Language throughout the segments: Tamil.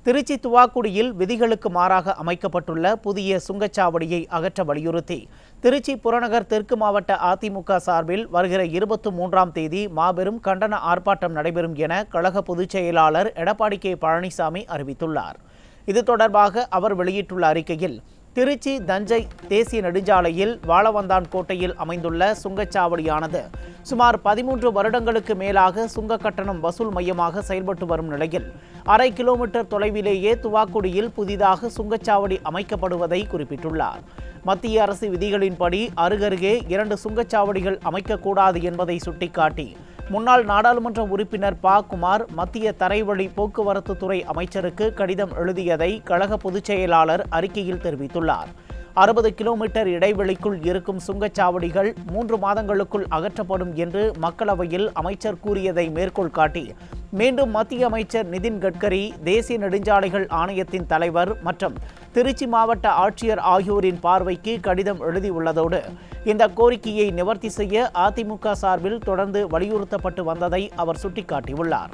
திருச்சி துவாக்குடியில் விதிகளுக்கு மாறாக அமைக்கப்பட்டுள்ள புதிய சுங்கச்சாவடியை அகற்ற வலியுறுத்தி திருச்சி புறநகர் தெற்கு மாவட்ட அதிமுக சார்பில் வருகிற இருபத்தி மூன்றாம் தேதி மாபெரும் கண்டன ஆர்ப்பாட்டம் நடைபெறும் என கழக பொதுச் செயலாளர் எடப்பாடி கே பழனிசாமி அறிவித்துள்ளார் இது தொடர்பாக அவர் வெளியிட்டுள்ள அறிக்கையில் திருச்சி தஞ்சை தேசிய நெடுஞ்சாலையில் வாழவந்தான் கோட்டையில் அமைந்துள்ள சுங்கச்சாவடியானது சுமார் பதிமூன்று வருடங்களுக்கு மேலாக சுங்க கட்டணம் வசூல் மையமாக செயல்பட்டு வரும் நிலையில் அரை கிலோமீட்டர் தொலைவிலேயே துவாக்குடியில் புதிதாக சுங்கச்சாவடி அமைக்கப்படுவதை குறிப்பிட்டுள்ளார் மத்திய அரசு விதிகளின்படி அருகருகே இரண்டு சுங்கச்சாவடிகள் அமைக்கக்கூடாது என்பதை சுட்டிக்காட்டி முன்னாள் நாடாளுமன்ற உறுப்பினர் ப குமார் மத்திய தரைவழி போக்குவரத்து துறை அமைச்சருக்கு கடிதம் எழுதியதை கழக பொதுச் செயலாளர் அறிக்கையில் தெரிவித்துள்ளார் அறுபது கிலோமீட்டர் இடைவெளிக்குள் இருக்கும் சுங்கச்சாவடிகள் மூன்று மாதங்களுக்குள் அகற்றப்படும் என்று மக்களவையில் அமைச்சர் கூறியதை மேற்கோள் காட்டி மீண்டும் மத்திய அமைச்சர் நிதின் கட்கரி தேசிய நெடுஞ்சாலைகள் ஆணையத்தின் தலைவர் மற்றும் திருச்சி மாவட்ட ஆட்சியர் ஆகியோரின் பார்வைக்கு கடிதம் எழுதியுள்ளதோடு இந்த கோரிக்கையை நிவர்த்தி செய்ய அதிமுக சார்பில் தொடர்ந்து வலியுறுத்தப்பட்டு வந்ததை அவர் சுட்டிக்காட்டியுள்ளார்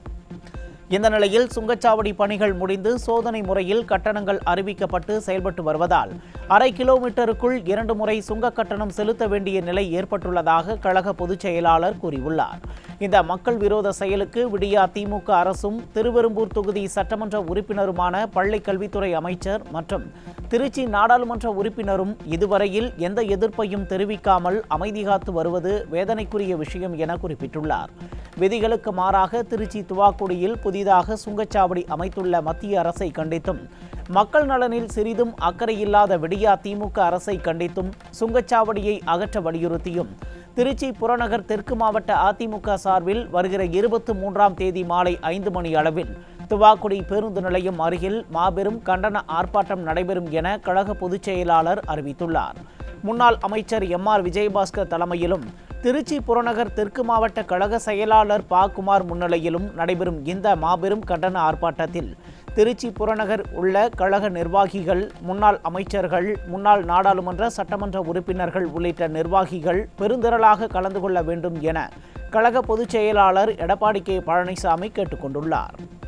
இந்த நிலையில் சுங்கச்சாவடி பணிகள் முடிந்து சோதனை முறையில் கட்டணங்கள் அறிவிக்கப்பட்டு செயல்பட்டு வருவதால் அரை கிலோமீட்டருக்குள் இரண்டு முறை சுங்க கட்டணம் செலுத்த வேண்டிய நிலை ஏற்பட்டுள்ளதாக கழக பொதுச் செயலாளர் கூறியுள்ளார் இந்த மக்கள் விரோத செயலுக்கு விடியா திமுக அரசும் திருவெரும்பூர் தொகுதி சட்டமன்ற உறுப்பினருமான பள்ளி கல்வித்துறை அமைச்சர் மற்றும் திருச்சி நாடாளுமன்ற உறுப்பினரும் இதுவரையில் எந்த எதிர்ப்பையும் தெரிவிக்காமல் அமைதி காத்து வருவது வேதனைக்குரிய விஷயம் என குறிப்பிட்டுள்ளார் விதிகளுக்கு மாறாக திருச்சி துவாக்குடியில் புதிதாக சுங்கச்சாவடி அமைத்துள்ள மத்திய அரசை கண்டித்தும் மக்கள் நலனில் சிறிதும் அக்கறையில்லாத விடியா திமுக அரசை கண்டித்தும் சுங்கச்சாவடியை அகற்ற வலியுறுத்தியும் திருச்சி புறநகர் தெற்கு மாவட்ட அதிமுக சார்பில் வருகிற இருபத்தி மூன்றாம் தேதி மாலை ஐந்து மணி அளவில் துவாக்குடி பேருந்து நிலையம் அருகில் மாபெரும் கண்டன ஆர்ப்பாட்டம் நடைபெறும் என கழக பொதுச் செயலாளர் அறிவித்துள்ளார் முன்னாள் அமைச்சர் எம் ஆர் விஜயபாஸ்கர் தலைமையிலும் திருச்சி புறநகர் தெற்கு மாவட்ட கழக செயலாளர் ப குமார் முன்னிலையிலும் நடைபெறும் இந்த மாபெரும் கண்டன ஆர்ப்பாட்டத்தில் திருச்சி புறநகர் உள்ள கழக நிர்வாகிகள் முன்னாள் அமைச்சர்கள் முன்னாள் நாடாளுமன்ற சட்டமன்ற உறுப்பினர்கள் உள்ளிட்ட நிர்வாகிகள் பெருந்திரளாக கலந்து கொள்ள வேண்டும் என கழக பொதுச் செயலாளர் எடப்பாடி கே பழனிசாமி கேட்டுக்கொண்டுள்ளார்